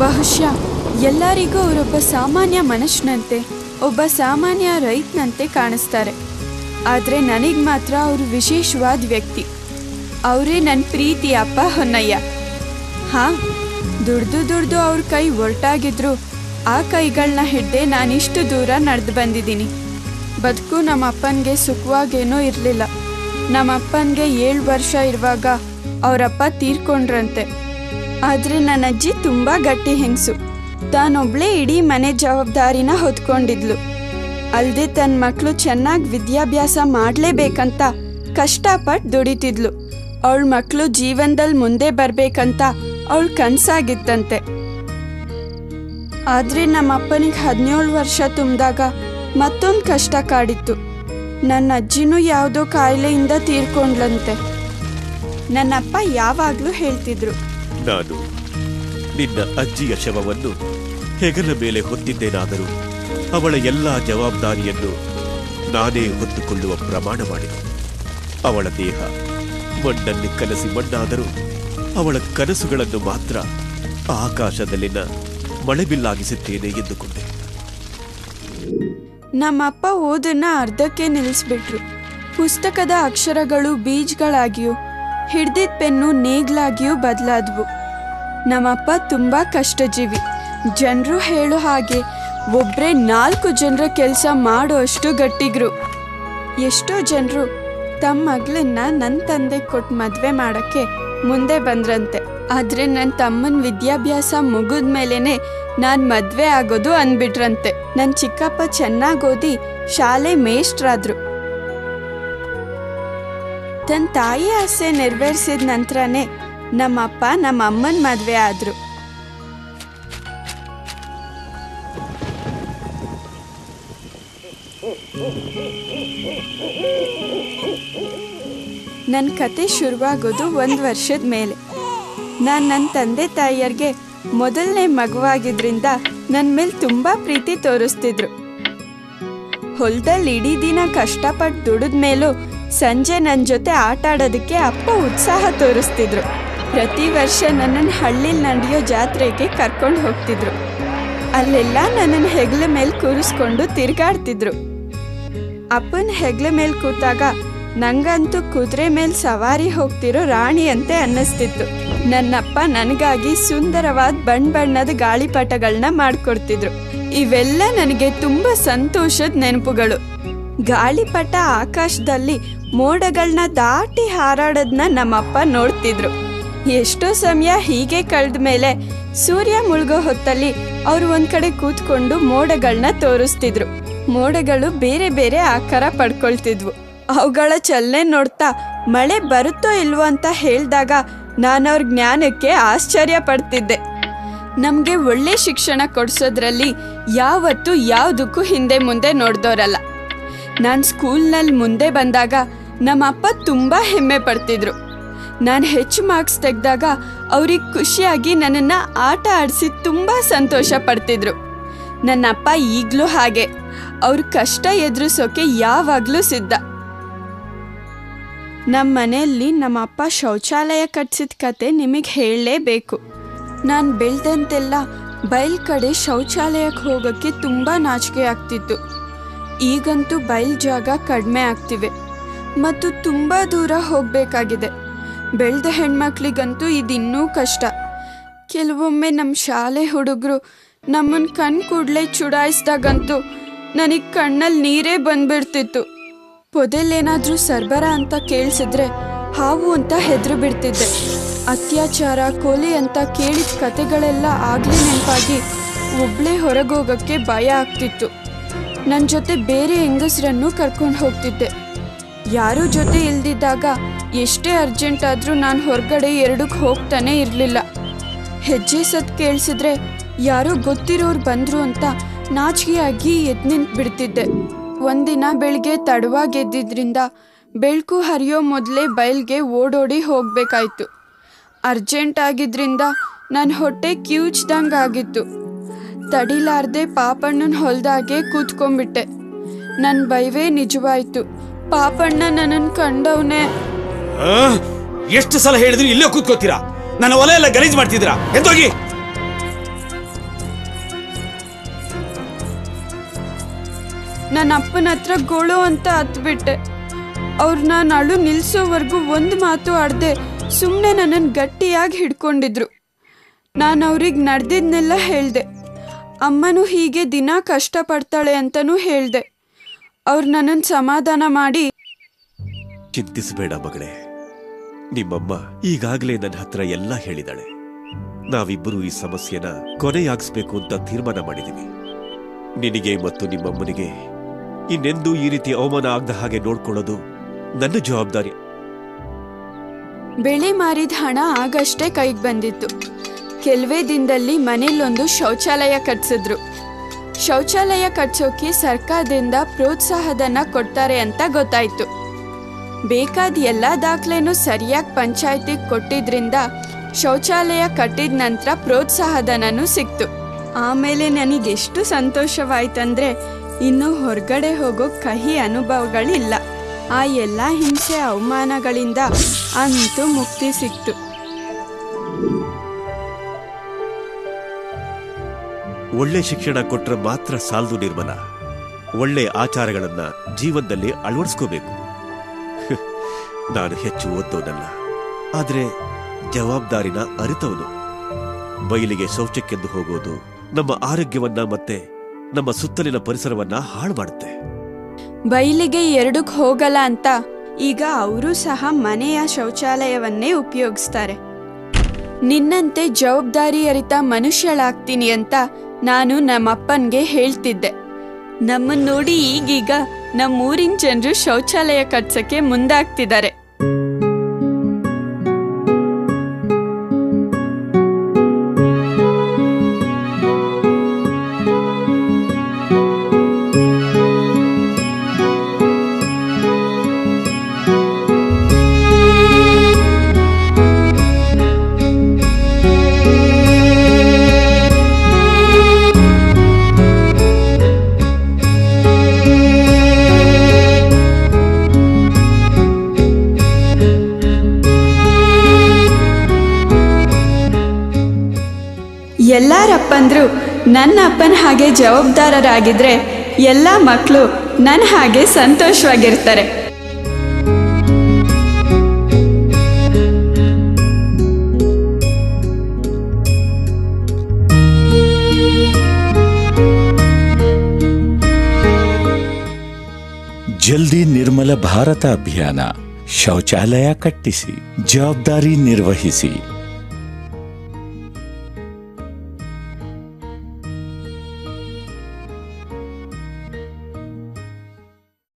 ಬಹುಶಃ ಎಲ್ಲರಿಗೂ ಅವರೊಬ್ಬ ಸಾಮಾನ್ಯ ಮನುಷ್ಯನಂತೆ ಒಬ್ಬ ಸಾಮಾನ್ಯ ರೈತನಂತೆ ಕಾಣಿಸ್ತಾರೆ ಆದರೆ ನನಗೆ ಮಾತ್ರ ಅವರು ವಿಶೇಷವಾದ ವ್ಯಕ್ತಿ ಅವರೇ ನನ್ನ ಪ್ರೀತಿ ಅಪ್ಪ ಹೊನ್ನಯ್ಯ ಹಾಂ ದುಡ್ದು ದುಡ್ದು ಅವ್ರ ಕೈ ಒರಟಾಗಿದ್ರು ಆ ಕೈಗಳನ್ನ ಹಿಡ್ದೆ ನಾನಿಷ್ಟು ದೂರ ನಡೆದು ಬಂದಿದ್ದೀನಿ ಬದುಕು ನಮ್ಮ ಅಪ್ಪನಿಗೆ ಸುಖವಾಗೇನೂ ಇರಲಿಲ್ಲ ನಮ್ಮ ಅಪ್ಪನಿಗೆ ಏಳು ವರ್ಷ ಇರುವಾಗ ಅವರಪ್ಪ ತೀರ್ಕೊಂಡ್ರಂತೆ ಆದರೆ ನನ್ನ ಅಜ್ಜಿ ತುಂಬ ಗಟ್ಟಿ ಹೆಂಗಸು ತಾನೊಬ್ಳೇ ಇಡೀ ಮನೆ ಜವಾಬ್ದಾರಿನ ಹೊತ್ಕೊಂಡಿದ್ಲು ಅಲ್ಲದೆ ತನ್ನ ಮಕ್ಕಳು ಚೆನ್ನಾಗಿ ವಿದ್ಯಾಭ್ಯಾಸ ಮಾಡಲೇಬೇಕಂತ ಕಷ್ಟಪಟ್ಟು ದುಡಿತಿದ್ಲು ಅವಳ ಮಕ್ಕಳು ಜೀವನದಲ್ಲಿ ಮುಂದೆ ಬರಬೇಕಂತ ಅವಳ ಕನಸಾಗಿತ್ತಂತೆ ಆದರೆ ನಮ್ಮ ಅಪ್ಪನಿಗೆ ಹದಿನೇಳು ವರ್ಷ ತುಂಬಿದಾಗ ಮತ್ತೊಂದು ಕಷ್ಟ ಕಾಡಿತ್ತು ನನ್ನ ಅಜ್ಜಿನೂ ಯಾವುದೋ ಕಾಯಿಲೆಯಿಂದ ತೀರ್ಕೊಂಡ್ಲಂತೆ ನನ್ನಪ್ಪ ಯಾವಾಗಲೂ ಹೇಳ್ತಿದ್ರು ನಾನು ನಿನ್ನ ಅಜ್ಜಿಯ ಶವವನ್ನು ಹೆಗಲ ಮೇಲೆ ಹೊತ್ತಿದ್ದೇನಾದರೂ ಅವಳ ಎಲ್ಲಾ ಜವಾಬ್ದಾರಿಯನ್ನು ನಾನೇ ಹೊತ್ತುಕೊಳ್ಳುವ ಪ್ರಮಾಣ ಮಾಡಿದೆ ಅವಳ ದೇಹ ಮಣ್ಣಲ್ಲಿ ಕಲಸಿ ಮಣ್ಣಾದರೂ ಅವಳ ಕನಸುಗಳನ್ನು ಮಾತ್ರ ಆಕಾಶದಲ್ಲಿನ ಮಳೆಬಿಲ್ಲಾಗಿಸುತ್ತೇನೆ ಎಂದುಕೊಂಡೆ ನಮ್ಮಪ್ಪ ಓದನ್ನ ಅರ್ಧಕ್ಕೆ ನಿಲ್ಲಿಸ್ಬಿಟ್ರು ಪುಸ್ತಕದ ಅಕ್ಷರಗಳು ಬೀಜಗಳಾಗಿಯೂ ಹಿಡ್ದಿದ್ ಪೆನ್ನು ನೇಗ್ಲಾಗಿಯೂ ಬದಲಾದ್ವು ನಮ್ಮಪ್ಪ ತುಂಬಾ ಕಷ್ಟಜೀವಿ ಜನರು ಹೇಳೋ ಹಾಗೆ ಒಬ್ರೇ ನಾಲ್ಕು ಜನರ ಕೆಲಸ ಮಾಡುವಷ್ಟು ಗಟ್ಟಿಗ್ರು ಎಷ್ಟೋ ಜನರು ತಮ್ಮ ಮಗಳನ್ನ ನನ್ನ ತಂದೆ ಕೊಟ್ಟು ಮದುವೆ ಮಾಡಕ್ಕೆ ಮುಂದೆ ಬಂದ್ರಂತೆ ಆದ್ರೆ ನನ್ನ ತಮ್ಮನ ವಿದ್ಯಾಭ್ಯಾಸ ಮುಗಿದ ಮೇಲೇನೆ ನಾನು ಮದುವೆ ಆಗೋದು ಅಂದ್ಬಿಟ್ರಂತೆ ನನ್ನ ಚಿಕ್ಕಪ್ಪ ಚೆನ್ನಾಗಿ ಓದಿ ಶಾಲೆ ಮೇಷ್ಟ್ರಾದ್ರು ತನ್ನ ತಾಯಿ ಆಸೆ ನೆರವೇರಿಸಿದ ನಂತರನೇ ನಮ್ಮಪ್ಪ ನಮ್ಮ ಅಮ್ಮನ ಮದುವೆ ಆದ್ರು ನನ್ನ ಕತೆ ಶುರುವಾಗೋದು ಒಂದು ವರ್ಷದ ಮೇಲೆ ನಾನು ನನ್ನ ತಂದೆ ತಾಯಿಯರಿಗೆ ಮೊದಲನೇ ಮಗುವಾಗಿದ್ರಿಂದ ನನ್ನ ಮೇಲೆ ತುಂಬ ಪ್ರೀತಿ ತೋರಿಸ್ತಿದ್ರು ಹೊಲದಲ್ಲಿ ಇಡೀ ದಿನ ಕಷ್ಟಪಟ್ಟು ದುಡಿದ ಮೇಲೂ ಸಂಜೆ ನನ್ನ ಜೊತೆ ಆಟ ಆಡೋದಕ್ಕೆ ಅಪ್ಪ ಉತ್ಸಾಹ ತೋರಿಸ್ತಿದ್ರು ಪ್ರತಿ ವರ್ಷ ನನ್ನನ್ನು ಹಳ್ಳಿಲಿ ನಡೆಯೋ ಜಾತ್ರೆಗೆ ಕರ್ಕೊಂಡು ಹೋಗ್ತಿದ್ರು ಅಲ್ಲೆಲ್ಲ ನನ್ನನ್ನು ಹೆಗಲ ಮೇಲೆ ಕೂರಿಸ್ಕೊಂಡು ತಿರುಗಾಡ್ತಿದ್ರು ಅಪ್ಪನ ಹೆಗ್ಲ ಮೇಲೆ ಕೂತಾಗ ನಂಗಂತೂ ಕುದುರೆ ಮೇಲೆ ಸವಾರಿ ಹೋಗ್ತಿರೋ ರಾಣಿ ಅಂತೆ ಅನ್ನಿಸ್ತಿತ್ತು ನನ್ನಪ್ಪ ನನಗಾಗಿ ಸುಂದರವಾದ ಬಣ್ಣ ಬಣ್ಣದ ಗಾಳಿಪಟಗಳನ್ನ ಮಾಡ್ಕೊಡ್ತಿದ್ರು ಇವೆಲ್ಲ ನನಗೆ ತುಂಬಾ ಸಂತೋಷದ ನೆನಪುಗಳು ಗಾಳಿಪಟ ಆಕಾಶದಲ್ಲಿ ಮೋಡಗಳನ್ನ ದಾಟಿ ಹಾರಾಡೋದನ್ನ ನಮ್ಮಪ್ಪ ನೋಡ್ತಿದ್ರು ಎಷ್ಟೋ ಸಮಯ ಹೀಗೆ ಕಳೆದ ಮೇಲೆ ಸೂರ್ಯ ಮುಳುಗೋ ಹೊತ್ತಲ್ಲಿ ಅವರು ಒಂದ್ ಕಡೆ ಕೂತ್ಕೊಂಡು ಮೋಡಗಳನ್ನ ತೋರಿಸ್ತಿದ್ರು ಮೋಡಗಳು ಬೇರೆ ಬೇರೆ ಆಕಾರ ಪಡ್ಕೊಳ್ತಿದ್ವು ಅವುಗಳ ಚಲನೆ ನೋಡ್ತಾ ಮಳೆ ಬರುತ್ತೋ ಇಲ್ವೋ ಅಂತ ಹೇಳಿದಾಗ ನಾನು ಅವ್ರ ಜ್ಞಾನಕ್ಕೆ ಆಶ್ಚರ್ಯ ಪಡ್ತಿದ್ದೆ ನಮಗೆ ಒಳ್ಳೆ ಶಿಕ್ಷಣ ಕೊಡ್ಸೋದ್ರಲ್ಲಿ ಯಾವತ್ತೂ ಯಾವುದಕ್ಕೂ ಹಿಂದೆ ಮುಂದೆ ನೋಡ್ದೋರಲ್ಲ ನಾನು ಸ್ಕೂಲ್ನಲ್ಲಿ ಮುಂದೆ ಬಂದಾಗ ನಮ್ಮ ಅಪ್ಪ ತುಂಬ ಹೆಮ್ಮೆ ಪಡ್ತಿದ್ರು ನಾನು ಹೆಚ್ಚು ಮಾರ್ಕ್ಸ್ ತೆಗೆದಾಗ ಅವ್ರಿಗೆ ಖುಷಿಯಾಗಿ ನನ್ನನ್ನು ಆಟ ಆಡಿಸಿ ತುಂಬ ಸಂತೋಷ ಪಡ್ತಿದ್ರು ನನ್ನ ಅಪ್ಪ ಈಗಲೂ ಹಾಗೆ ಅವ್ರ ಕಷ್ಟ ಎದುರಿಸೋಕೆ ಯಾವಾಗಲೂ ಸಿದ್ಧ ನಮ್ಮ ಮನೆಯಲ್ಲಿ ನಮ್ಮ ಅಪ್ಪ ಶೌಚಾಲಯ ಕಟ್ಸಿದ ಕತೆ ನಿಮಗೆ ಹೇಳಲೇಬೇಕು ನಾನು ಬೆಳೆದಂತೆಲ್ಲ ಬಯಲ್ ಕಡೆ ಶೌಚಾಲಯಕ್ಕೆ ಹೋಗೋಕ್ಕೆ ತುಂಬ ನಾಚಿಕೆ ಆಗ್ತಿತ್ತು ಈಗಂತೂ ಬಯಲ್ ಜಾಗ ಕಡಿಮೆ ಆಗ್ತಿವೆ ಮತ್ತು ತುಂಬ ದೂರ ಹೋಗಬೇಕಾಗಿದೆ ಬೆಳೆದ ಹೆಣ್ಮಕ್ಳಿಗಂತೂ ಇದಿನ್ನೂ ಕಷ್ಟ ಕೆಲವೊಮ್ಮೆ ನಮ್ಮ ಶಾಲೆ ಹುಡುಗರು ನಮ್ಮನ್ನು ಕಣ್ ಕೂಡಲೇ ಚುಡಾಯಿಸ್ದಾಗಂತೂ ನನಗೆ ಕಣ್ಣಲ್ಲಿ ನೀರೇ ಬಂದ್ಬಿಡ್ತಿತ್ತು ಪೊದೆಲ್ಲೇನಾದ್ರೂ ಸರ್ಬರ ಅಂತ ಕೇಳಿಸಿದ್ರೆ ಹಾವು ಅಂತ ಹೆದ್ರು ಬಿಡ್ತಿದ್ದೆ ಅತ್ಯಾಚಾರ ಕೊಲೆ ಅಂತ ಕೇಳಿದ ಕತೆಗಳೆಲ್ಲ ಆಗ್ಲೇ ನೆನಪಾಗಿ ಒಬ್ಳೇ ಹೊರಗೋಗಕ್ಕೆ ಭಯ ಆಗ್ತಿತ್ತು ನನ್ನ ಜೊತೆ ಬೇರೆ ಹೆಂಗಸರನ್ನು ಕರ್ಕೊಂಡು ಹೋಗ್ತಿದ್ದೆ ಯಾರೂ ಜೊತೆ ಇಲ್ದಿದ್ದಾಗ ಎಷ್ಟೇ ಅರ್ಜೆಂಟ್ ಆದರೂ ನಾನು ಹೊರಗಡೆ ಎರಡಕ್ಕೆ ಹೋಗ್ತಾನೆ ಇರಲಿಲ್ಲ ಹೆಜ್ಜೆ ಸತ್ ಕೇಳಿಸಿದ್ರೆ ಯಾರೋ ಗೊತ್ತಿರೋರು ಬಂದ್ರು ಅಂತ ನಾಚಿಕೆಯಾಗಿ ಎದ್ ನಿಂತ್ ಬಿಡ್ತಿದ್ದೆ ಒಂದಿನ ಬೆಳಿಗ್ಗೆ ತಡವಾಗಿ ಎದ್ದಿದ್ರಿಂದ ಬೆಳಕು ಹರಿಯೋ ಮೊದಲೇ ಬಯಲ್ಗೆ ಓಡೋಡಿ ಹೋಗ್ಬೇಕಾಯ್ತು ಅರ್ಜೆಂಟ್ ಆಗಿದ್ರಿಂದ ನನ್ನ ಹೊಟ್ಟೆ ಕಿವುಚ್ದಂಗೆ ಆಗಿತ್ತು ತಡಿಲಾರ್ದೆ ಪಾಪಣ್ಣನ ಹೊಲ್ದಾಗೆ ಕೂತ್ಕೊಂಡ್ಬಿಟ್ಟೆ ನನ್ನ ಬೈವೇ ನಿಜವಾಯ್ತು ಪಾಪಣ್ಣ ನನ್ನನ್ನು ಕಂಡವನೇ ಆ? ಎಷ್ಟು ಸಲ ಹೇಳಿದ್ರು ಇಲ್ಲೇ ಕೂತ್ಕೋತೀರಾ ನನ್ನ ಹೊಲ ಎಲ್ಲ ಗಲೀಜ್ ಮಾಡ್ತಿದ್ದೀರಾ ಎದ್ದೋಗಿ ನನ್ನ ಅಪ್ಪನ ಹತ್ರ ಗೋಳು ಅಂತ ಹತ್ಬಿಟ್ಟೆ ಅವ್ರು ನಾನು ಅಳು ನಿಲ್ಸೋವರೆಗೂ ಒಂದು ಮಾತು ಆಡದೆ ಸುಮ್ಮನೆ ನನ್ನನ್ನು ಗಟ್ಟಿಯಾಗಿ ಹಿಡ್ಕೊಂಡಿದ್ರು ನಾನು ಅವ್ರಿಗೆ ನಡೆದಿದ್ನೆಲ್ಲ ಹೇಳ್ದೆ ಅಮ್ಮನೂ ಹೀಗೆ ದಿನ ಕಷ್ಟಪಡ್ತಾಳೆ ಅಂತಲೂ ಹೇಳ್ದೆ ಅವ್ರು ನನ್ನನ್ನು ಸಮಾಧಾನ ಮಾಡಿ ಚಿಂತಿಸಬೇಡ ಮಗಳೇ ನಿಮ್ಮಮ್ಮ ಈಗಾಗಲೇ ನನ್ನ ಹತ್ರ ಎಲ್ಲ ಹೇಳಿದಾಳೆ ನಾವಿಬ್ಬರು ಈ ಸಮಸ್ಯೆನ ಕೊನೆಯಾಗಿಸ್ಬೇಕು ಅಂತ ತೀರ್ಮಾನ ಮಾಡಿದೀವಿ ನಿನಗೆ ಮತ್ತು ನಿಮ್ಮಮ್ಮನಿಗೆ ಇನ್ನೆಂದೂ ಈ ರೀತಿ ಅವಮಾನ ಆಗದ ಹಾಗೆ ನೋಡ್ಕೊಳ್ಳೋದು ನನ್ನ ಜವಾಬ್ದಾರಿ ಬೆಳೆ ಮಾರಿದ ಹಣ ಆಗಷ್ಟೇ ಕೈಗೆ ಬಂದಿತ್ತು ಕೆಲವೇ ದಿನದಲ್ಲಿ ಮನೇಲೊಂದು ಶೌಚಾಲಯ ಕಟ್ಸಿದ್ರು ಶೌಚಾಲಯ ಕಟ್ಸೋಕೆ ಸರ್ಕಾರದಿಂದ ಪ್ರೋತ್ಸಾಹಧನ ಕೊಡ್ತಾರೆ ಅಂತ ಗೊತ್ತಾಯ್ತು ಬೇಕಾದ ಎಲ್ಲ ದಾಖಲೆನೂ ಸರಿಯಾಗಿ ಪಂಚಾಯತಿಗೆ ಕೊಟ್ಟಿದ್ರಿಂದ ಶೌಚಾಲಯ ಕಟ್ಟಿದ ನಂತರ ಪ್ರೋತ್ಸಾಹಧನನೂ ಸಿಕ್ತು ಆಮೇಲೆ ನನಗೆಷ್ಟು ಸಂತೋಷವಾಯ್ತಂದ್ರೆ ಇನ್ನು ಹೊರಗಡೆ ಹೋಗೋ ಕಹಿ ಅನುಭವಗಳಿಲ್ಲ ಆ ಎಲ್ಲ ಹಿಂಸೆ ಅವಮಾನಗಳಿಂದ ಅಂತೂ ಮುಕ್ತಿ ಸಿಕ್ತು ಒಳ್ಳೆ ಶಿಕ್ಷಣ ಕೊಟ್ರೆ ಮಾತ್ರ ಸಾಲದು ನಿರ್ಮಲ ಒಳ್ಳೆ ಆಚಾರಗಳನ್ನ ಜೀವನದಲ್ಲಿ ಅಳವಡಿಸ್ಕೋಬೇಕು ನಾನು ಹೆಚ್ಚು ಓದೋನಲ್ಲ ಆದ್ರೆ ಜವಾಬ್ದಾರಿನ ಅರಿತವನು ಬಯಲಿಗೆ ಶೌಚಕ್ಕೆಂದು ಹೋಗೋದು ನಮ್ಮ ಆರೋಗ್ಯವನ್ನ ಮತ್ತೆ ನಮ್ಮ ಸುತ್ತಲಿನ ಪರಿಸರವನ್ನ ಹಾಳು ಮಾಡುತ್ತೆ ಬೈಲಿಗೆ ಎರಡಕ್ಕೆ ಹೋಗಲ್ಲ ಅಂತ ಈಗ ಅವರು ಸಹ ಮನೆಯ ಶೌಚಾಲಯವನ್ನೇ ಉಪಯೋಗಿಸ್ತಾರೆ ನಿನ್ನಂತೆ ಜವಾಬ್ದಾರಿ ಅರಿತ ಮನುಷ್ಯಳಾಗ್ತೀನಿ ಅಂತ ನಾನು ನಮ್ಮಪ್ಪನ್ಗೆ ಹೇಳ್ತಿದ್ದೆ ನಮ್ಮನ್ನ ನೋಡಿ ಈಗೀಗ ನಮ್ಮೂರಿನ ಜನರು ಶೌಚಾಲಯ ಕಟ್ಸಕ್ಕೆ ಮುಂದಾಗ್ತಿದ್ದಾರೆ ಎಲ್ಲಾರಪ್ಪಂದ್ರು ನನ್ನ ಅಪ್ಪನ ಹಾಗೆ ಜವಾಬ್ದಾರರಾಗಿದ್ರೆ ಎಲ್ಲ ಮಕ್ಕಳು ನನ್ನ ಹಾಗೆ ಸಂತೋಷವಾಗಿರ್ತಾರೆ ಜಲ್ದಿ ನಿರ್ಮಲ ಭಾರತ ಅಭಿಯಾನ ಶೌಚಾಲಯ ಕಟ್ಟಿಸಿ ಜವಾಬ್ದಾರಿ ನಿರ್ವಹಿಸಿ